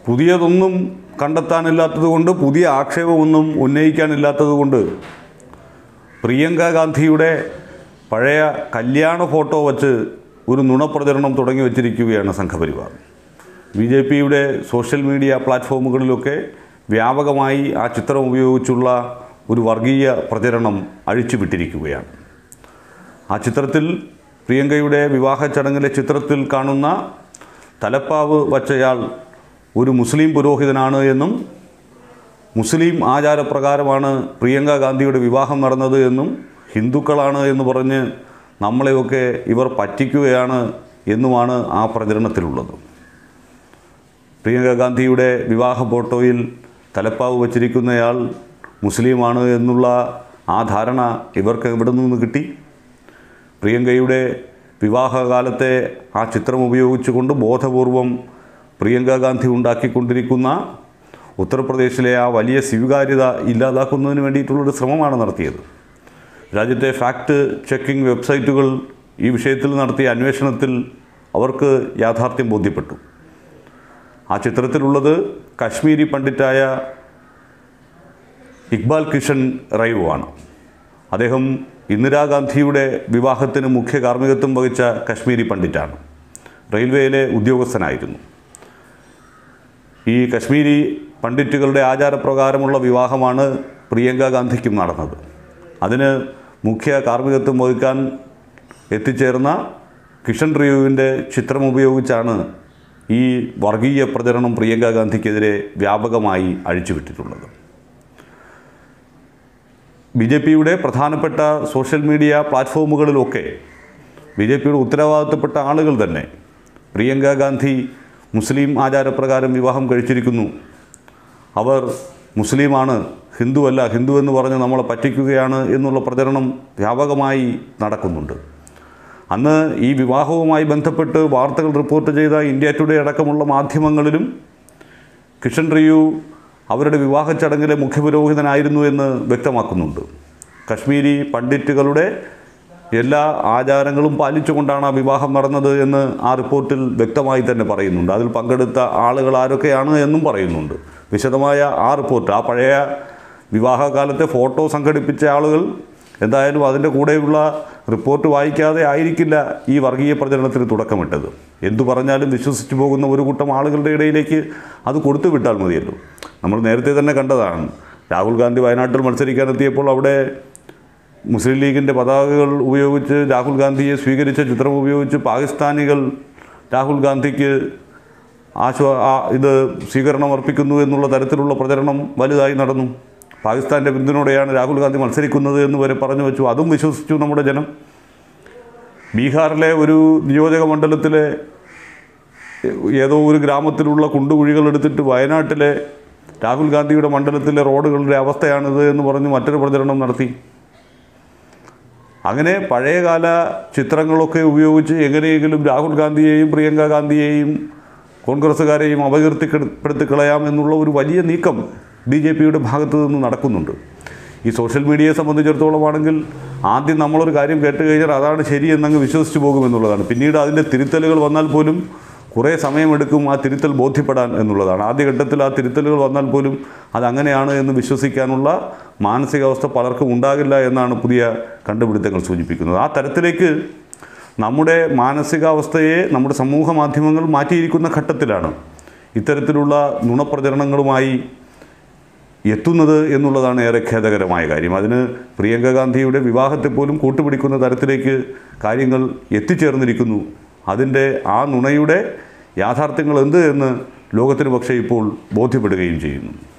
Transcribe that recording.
പുതിയതൊന്നും കണ്ടെത്താനില്ലാത്തതുകൊണ്ട് പുതിയ ആക്ഷേപമൊന്നും ഉന്നയിക്കാനില്ലാത്തതുകൊണ്ട് പ്രിയങ്ക ഗാന്ധിയുടെ പഴയ കല്യാണ ഫോട്ടോ വച്ച് ഒരു നുണപ്രചരണം തുടങ്ങി വച്ചിരിക്കുകയാണ് സംഘപരിവാർ ബി ജെ പിയുടെ സോഷ്യൽ മീഡിയ പ്ലാറ്റ്ഫോമുകളിലൊക്കെ വ്യാപകമായി ആ ചിത്രം ഉപയോഗിച്ചുള്ള ഒരു വർഗീയ പ്രചരണം അഴിച്ചുവിട്ടിരിക്കുകയാണ് ആ ചിത്രത്തിൽ പ്രിയങ്കയുടെ വിവാഹ ചടങ്ങിലെ ചിത്രത്തിൽ കാണുന്ന തലപ്പാവ് വച്ചയാൾ ഒരു മുസ്ലിം പുരോഹിതനാണ് എന്നും മുസ്ലിം ആചാരപ്രകാരമാണ് പ്രിയങ്ക ഗാന്ധിയുടെ വിവാഹം നടന്നത് എന്നും ഹിന്ദുക്കളാണ് എന്ന് പറഞ്ഞ് നമ്മളെയൊക്കെ ഇവർ പറ്റിക്കുകയാണ് എന്നുമാണ് ആ പ്രചരണത്തിലുള്ളത് പ്രിയങ്ക ഗാന്ധിയുടെ വിവാഹ ഫോട്ടോയിൽ തലപ്പാവ് വച്ചിരിക്കുന്നയാൾ മുസ്ലിമാണ് എന്നുള്ള ആ ധാരണ ഇവർക്ക് എവിടെ നിന്ന് കിട്ടി പ്രിയങ്കയുടെ വിവാഹകാലത്തെ ആ ചിത്രം ഉപയോഗിച്ചുകൊണ്ട് ബോധപൂർവം പ്രിയങ്ക ഗാന്ധി ഉണ്ടാക്കിക്കൊണ്ടിരിക്കുന്ന ഉത്തർപ്രദേശിലെ ആ വലിയ സ്വീകാര്യത ഇല്ലാതാക്കുന്നതിന് വേണ്ടിയിട്ടുള്ളൊരു ശ്രമമാണ് നടത്തിയത് രാജ്യത്തെ ഫാക്ട് ചെക്കിംഗ് വെബ്സൈറ്റുകൾ ഈ വിഷയത്തിൽ നടത്തിയ അന്വേഷണത്തിൽ അവർക്ക് യാഥാർത്ഥ്യം ബോധ്യപ്പെട്ടു ആ ചിത്രത്തിലുള്ളത് കശ്മീരി പണ്ഡിറ്റായ ഇക്ബാൽ കിഷൻ റൈവു ആണ് അദ്ദേഹം ഇന്ദിരാഗാന്ധിയുടെ വിവാഹത്തിന് മുഖ്യ കാർമ്മികത്വം വഹിച്ച കശ്മീരി പണ്ഡിറ്റാണ് റെയിൽവേയിലെ ഉദ്യോഗസ്ഥനായിരുന്നു ഈ കശ്മീരി പണ്ഡിറ്റുകളുടെ ആചാരപ്രകാരമുള്ള വിവാഹമാണ് പ്രിയങ്ക ഗാന്ധിക്കും നടന്നത് അതിന് മുഖ്യ കാർമ്മികത്വം വഹിക്കാൻ എത്തിച്ചേർന്ന കിഷൻ റിയുവിൻ്റെ ചിത്രം ഉപയോഗിച്ചാണ് ഈ വർഗീയ പ്രചരണം പ്രിയങ്ക ഗാന്ധിക്കെതിരെ വ്യാപകമായി അഴിച്ചുവിട്ടിട്ടുള്ളത് ബി ജെ പിയുടെ പ്രധാനപ്പെട്ട സോഷ്യൽ മീഡിയ പ്ലാറ്റ്ഫോമുകളിലൊക്കെ ബി ജെ പിയുടെ ഉത്തരവാദിത്തപ്പെട്ട ആളുകൾ തന്നെ പ്രിയങ്ക ഗാന്ധി മുസ്ലിം ആചാരപ്രകാരം വിവാഹം കഴിച്ചിരിക്കുന്നു അവർ മുസ്ലിമാണ് ഹിന്ദുവല്ല ഹിന്ദു എന്ന് പറഞ്ഞ് നമ്മളെ പറ്റിക്കുകയാണ് എന്നുള്ള പ്രചരണം വ്യാപകമായി നടക്കുന്നുണ്ട് അന്ന് ഈ വിവാഹവുമായി ബന്ധപ്പെട്ട് വാർത്തകൾ റിപ്പോർട്ട് ചെയ്ത ഇന്ത്യ ടുഡേ അടക്കമുള്ള മാധ്യമങ്ങളിലും കിഷൻ റിയു അവരുടെ വിവാഹ ചടങ്ങിലെ മുഖ്യപുരോഹിതനായിരുന്നു എന്ന് വ്യക്തമാക്കുന്നുണ്ട് കശ്മീരി പണ്ഡിറ്റുകളുടെ എല്ലാ ആചാരങ്ങളും പാലിച്ചുകൊണ്ടാണ് ആ വിവാഹം നടന്നത് എന്ന് ആ റിപ്പോർട്ടിൽ വ്യക്തമായി തന്നെ പറയുന്നുണ്ട് അതിൽ പങ്കെടുത്ത ആളുകൾ ആരൊക്കെയാണ് എന്നും പറയുന്നുണ്ട് വിശദമായ ആ റിപ്പോർട്ട് ആ പഴയ വിവാഹകാലത്തെ ഫോട്ടോ സംഘടിപ്പിച്ച ആളുകൾ എന്തായാലും അതിൻ്റെ കൂടെയുള്ള റിപ്പോർട്ട് വായിക്കാതെ ആയിരിക്കില്ല ഈ വർഗീയ പ്രചരണത്തിന് തുടക്കമിട്ടത് എന്തു പറഞ്ഞാലും വിശ്വസിച്ചു പോകുന്ന ഒരു കൂട്ടം ആളുകളുടെ ഇടയിലേക്ക് അത് കൊടുത്തു വിട്ടാൽ മതിയല്ലോ നമ്മൾ നേരത്തെ തന്നെ കണ്ടതാണ് രാഹുൽ ഗാന്ധി വയനാട്ടിൽ മത്സരിക്കാനെത്തിയപ്പോൾ അവിടെ മുസ്ലിം ലീഗിൻ്റെ പതാകകൾ ഉപയോഗിച്ച് രാഹുൽ ഗാന്ധിയെ സ്വീകരിച്ച ചിത്രം ഉപയോഗിച്ച് പാകിസ്ഥാനികൾ രാഹുൽ ഗാന്ധിക്ക് ആശ്വാ ആ ഇത് സ്വീകരണം അർപ്പിക്കുന്നു എന്നുള്ള തരത്തിലുള്ള പ്രചരണം വലുതായി നടന്നു പാകിസ്ഥാൻ്റെ പിന്തുണയോടെയാണ് രാഹുൽ ഗാന്ധി മത്സരിക്കുന്നത് എന്ന് വരെ പറഞ്ഞു വെച്ചു അതും വിശ്വസിച്ചു നമ്മുടെ ജനം ബീഹാറിലെ ഒരു നിയോജക മണ്ഡലത്തിലെ ഏതോ ഒരു ഗ്രാമത്തിലുള്ള കുണ്ടുകുഴികൾ എടുത്തിട്ട് വയനാട്ടിലെ രാഹുൽ ഗാന്ധിയുടെ മണ്ഡലത്തിലെ റോഡുകളുടെ അവസ്ഥയാണിത് എന്ന് പറഞ്ഞ് മറ്റൊരു പ്രചരണം നടത്തി അങ്ങനെ പഴയകാല ചിത്രങ്ങളൊക്കെ ഉപയോഗിച്ച് എങ്ങനെയെങ്കിലും രാഹുൽ ഗാന്ധിയെയും പ്രിയങ്ക ഗാന്ധിയെയും കോൺഗ്രസ്സുകാരെയും അപകീർത്തിപ്പെടുത്തി കളയാം എന്നുള്ള ഒരു വലിയ നീക്കം ബി ജെ പിയുടെ ഭാഗത്തു നിന്ന് നടക്കുന്നുണ്ട് ഈ സോഷ്യൽ മീഡിയയെ സംബന്ധിച്ചിടത്തോളം ആണെങ്കിൽ ആദ്യം നമ്മളൊരു കാര്യം കേട്ട് കഴിഞ്ഞാൽ അതാണ് ശരി എന്നങ്ങ് വിശ്വസിച്ച് പോകുമെന്നുള്ളതാണ് പിന്നീട് അതിൻ്റെ തിരുത്തലുകൾ വന്നാൽ പോലും കുറേ സമയമെടുക്കും ആ തിരുത്തൽ ബോധ്യപ്പെടാൻ എന്നുള്ളതാണ് ആദ്യഘട്ടത്തിൽ ആ തിരുത്തലുകൾ വന്നാൽ പോലും അതങ്ങനെയാണ് എന്ന് വിശ്വസിക്കാനുള്ള മാനസികാവസ്ഥ പലർക്കും ഉണ്ടാകില്ല എന്നാണ് പുതിയ കണ്ടുപിടുത്തങ്ങൾ സൂചിപ്പിക്കുന്നത് ആ തരത്തിലേക്ക് നമ്മുടെ മാനസികാവസ്ഥയെ നമ്മുടെ സമൂഹ മാധ്യമങ്ങൾ മാറ്റിയിരിക്കുന്ന ഘട്ടത്തിലാണ് ഇത്തരത്തിലുള്ള നുണപ്രചരണങ്ങളുമായി എത്തുന്നത് എന്നുള്ളതാണ് ഏറെ ഖേദകരമായ കാര്യം അതിന് പ്രിയങ്ക ഗാന്ധിയുടെ വിവാഹത്തെ പോലും കൂട്ടുപിടിക്കുന്ന തരത്തിലേക്ക് കാര്യങ്ങൾ എത്തിച്ചേർന്നിരിക്കുന്നു അതിൻ്റെ ആ നുണയുടെ യാഥാർത്ഥ്യങ്ങൾ എന്ത് എന്ന് ലോകത്തിന് പക്ഷേ ഇപ്പോൾ ബോധ്യപ്പെടുകയും ചെയ്യുന്നു